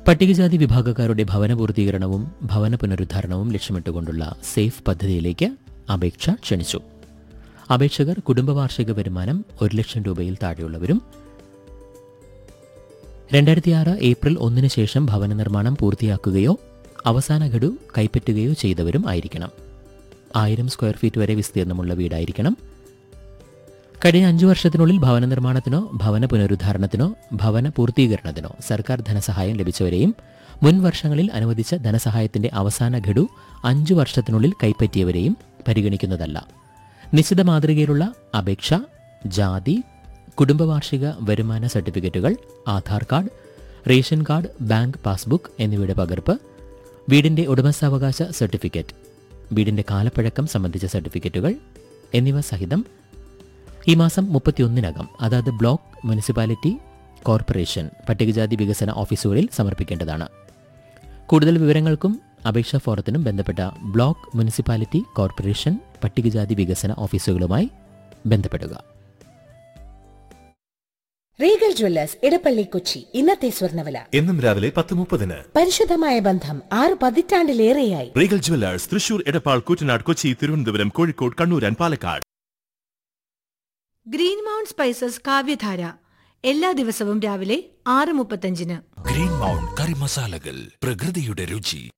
പട്ടികജാതി വിഭാഗക്കാരുടെ ഭവന പൂർത്തീകരണവും ഭവന പുനരുദ്ധാരണവും ലക്ഷ്യമിട്ടുകൊണ്ടുള്ള സേഫ് പദ്ധതിയിലേക്ക് അപേക്ഷ ക്ഷണിച്ചു അപേക്ഷകർ കുടുംബവാർഷിക വരുമാനം ഒരു ലക്ഷം രൂപയിൽ താഴെയുള്ളവരും രണ്ടായിരത്തിയാറ് ഏപ്രിൽ ഒന്നിന് ശേഷം ഭവന നിർമ്മാണം പൂർത്തിയാക്കുകയോ അവസാന ഗഡു കൈപ്പറ്റുകയോ ചെയ്തവരും ആയിരിക്കണം ആയിരം സ്ക്വയർ ഫീറ്റ് വരെ വിസ്തീർണമുള്ള വീടായിരിക്കണം കഴിഞ്ഞ അഞ്ചു വർഷത്തിനുള്ളിൽ ഭവന നിർമ്മാണത്തിനോ ഭവന പുനരുദ്ധാരണത്തിനോ ഭവന പൂർത്തീകരണത്തിനോ സർക്കാർ ധനസഹായം ലഭിച്ചവരെയും മുൻ വർഷങ്ങളിൽ അനുവദിച്ച ധനസഹായത്തിന്റെ അവസാന ഗഡു അഞ്ചു വർഷത്തിനുള്ളിൽ കൈപ്പറ്റിയവരെയും പരിഗണിക്കുന്നതല്ല നിശ്ചിത മാതൃകയിലുള്ള അപേക്ഷ ജാതി കുടുംബവാർഷിക വരുമാന സർട്ടിഫിക്കറ്റുകൾ Aadhaar card ration card bank passbook എന്നിവയുടെ പകർപ്പ് വീടിന്റെ ഉടമസ്ഥാവകാശ സർട്ടിഫിക്കറ്റ് വീടിന്റെ കാലപ്പഴക്കം സംബന്ധിച്ച സർട്ടിഫിക്കറ്റുകൾ എന്നിവ സഹിതം ഈ മാസം മുപ്പത്തിയൊന്നിനകം അതാത് ബ്ലോക്ക് മുനിസിപ്പാലിറ്റി കോർപ്പറേഷൻ പട്ടികജാതി വികസന ഓഫീസുകളിൽ സമർപ്പിക്കേണ്ടതാണ് കൂടുതൽ വിവരങ്ങൾക്കും അപേക്ഷാ ഫോറത്തിനും ബന്ധപ്പെട്ട ബ്ലോക്ക് മുനിസിപ്പാലിറ്റി കോർപ്പറേഷൻ പട്ടികജാതി വികസന ഓഫീസുകളുമായി ബന്ധപ്പെടുക റീഗൽ ജ്വല്ലേഴ്സ് ഇടപ്പള്ളി കൊച്ചി ഇന്നത്തെ സ്വർണ്ണവില എന്നും രാവിലെ പത്ത് മുപ്പതിന് പരിശുദ്ധമായ ബന്ധം ആറ് പതിറ്റാണ്ടിലേറെയായി Regal jewellers Thrissur Edappal Koottanad Kochi Thiruvananthapuram Kozhikode Kannur and Palakkad green mount spices Kavyadhara എല്ലാ ദിവസവും രാവിലെ ആറ് മുപ്പത്തഞ്ചിന് ഗ്രീൻ മൗണ്ട് കറി മസാലകൾ പ്രകൃതിയുടെ രുചി